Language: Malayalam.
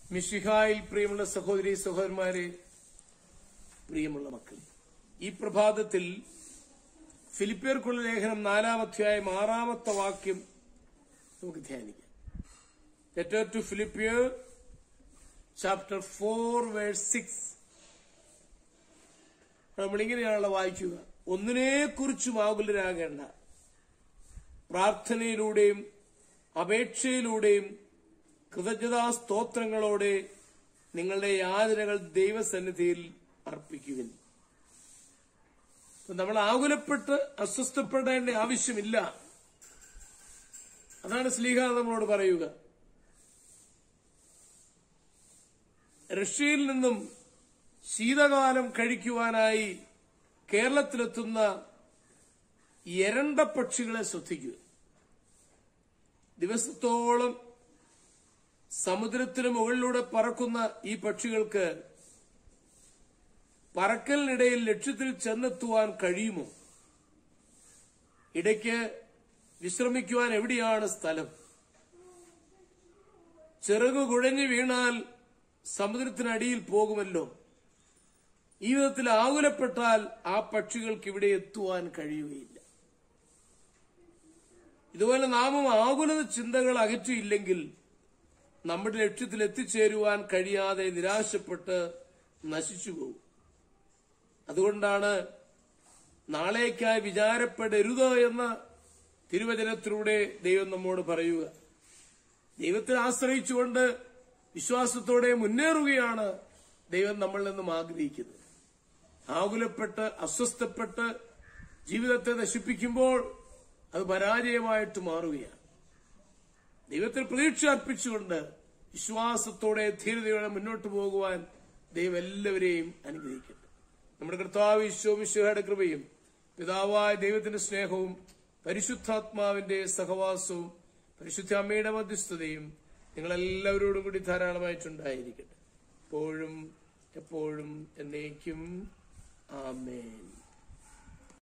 മിഷിഹായിൽ പ്രിയമുള്ള സഹോദരി സഹോദരന്മാരെ പ്രിയമുള്ള മക്കളെ ഈ പ്രഭാതത്തിൽ ഫിലിപ്പിയർക്കുള്ള ലേഖനം നാലാം അധ്യായം ആറാമത്തെ വാക്യം നമുക്ക് ധ്യാനിക്കാം letter to Philippians chapter four verse six നമ്മളിങ്ങനെയാണല്ലോ വായിക്കുക ഒന്നിനെ കുറിച്ചും ആകുലരാകേണ്ട പ്രാർത്ഥനയിലൂടെയും അപേക്ഷയിലൂടെയും കൃതജ്ഞതാ സ്തോത്രങ്ങളോടെ നിങ്ങളുടെ യാതനകൾ ദൈവസന്നിധിയിൽ അർപ്പിക്കുവിൻ അപ്പൊ നമ്മൾ ആകുലപ്പെട്ട് അസ്വസ്ഥപ്പെടേണ്ട ആവശ്യമില്ല അതാണ് സ്ലീഹ നമ്മളോട് പറയുക റഷ്യയിൽ നിന്നും ശീതകാലം കഴിക്കുവാനായി കേരളത്തിലെത്തുന്ന എരണ്ട പക്ഷികളെ ശ്രദ്ധിക്കുക ദിവസത്തോളം സമുദ്രത്തിന് മുകളിലൂടെ പറക്കുന്ന ഈ പക്ഷികൾക്ക് പറക്കലിനിടയിൽ ലക്ഷ്യത്തിൽ ചെന്നെത്തുവാൻ കഴിയുമോ ഇടയ്ക്ക് വിശ്രമിക്കുവാൻ എവിടെയാണ് സ്ഥലം ചിറകു കുഴഞ്ഞു വീണാൽ സമുദ്രത്തിനടിയിൽ പോകുമല്ലോ ഈ വിധത്തിൽ ആകുലപ്പെട്ടാൽ ആ പക്ഷികൾക്ക് ഇവിടെ എത്തുവാൻ കഴിയുകയില്ല ഇതുപോലെ നാമും ആകുലത ചിന്തകൾ അകറ്റിയില്ലെങ്കിൽ നമ്മുടെ ലക്ഷ്യത്തിൽ എത്തിച്ചേരുവാൻ കഴിയാതെ നിരാശപ്പെട്ട് നശിച്ചു പോകും അതുകൊണ്ടാണ് നാളേക്കായി വിചാരപ്പെടരുത് എന്ന തിരുവചനത്തിലൂടെ ദൈവം നമ്മോട് പറയുക ദൈവത്തെ ആശ്രയിച്ചുകൊണ്ട് വിശ്വാസത്തോടെ മുന്നേറുകയാണ് ദൈവം നമ്മളിൽ നിന്നും ആഗ്രഹിക്കുന്നത് ആകുലപ്പെട്ട് അസ്വസ്ഥപ്പെട്ട് ജീവിതത്തെ നശിപ്പിക്കുമ്പോൾ അത് പരാജയമായിട്ട് മാറുകയാണ് ദൈവത്തിൽ പ്രതീക്ഷ അർപ്പിച്ചുകൊണ്ട് വിശ്വാസത്തോടെ ധീരതയോടെ മുന്നോട്ട് പോകുവാൻ ദൈവം എല്ലാവരെയും അനുഗ്രഹിക്കട്ടെ നമ്മുടെ കർത്താവ് ഈശോമിശോയുടെ കൃപയും പിതാവായ ദൈവത്തിന്റെ സ്നേഹവും പരിശുദ്ധാത്മാവിന്റെ സഹവാസവും പരിശുദ്ധ അമ്മയുടെ മധ്യസ്ഥതയും നിങ്ങളെല്ലാവരോടും കൂടി ധാരാളമായിട്ടുണ്ടായിരിക്കട്ടെ എപ്പോഴും എപ്പോഴും എന്നേക്കും ആമേൻ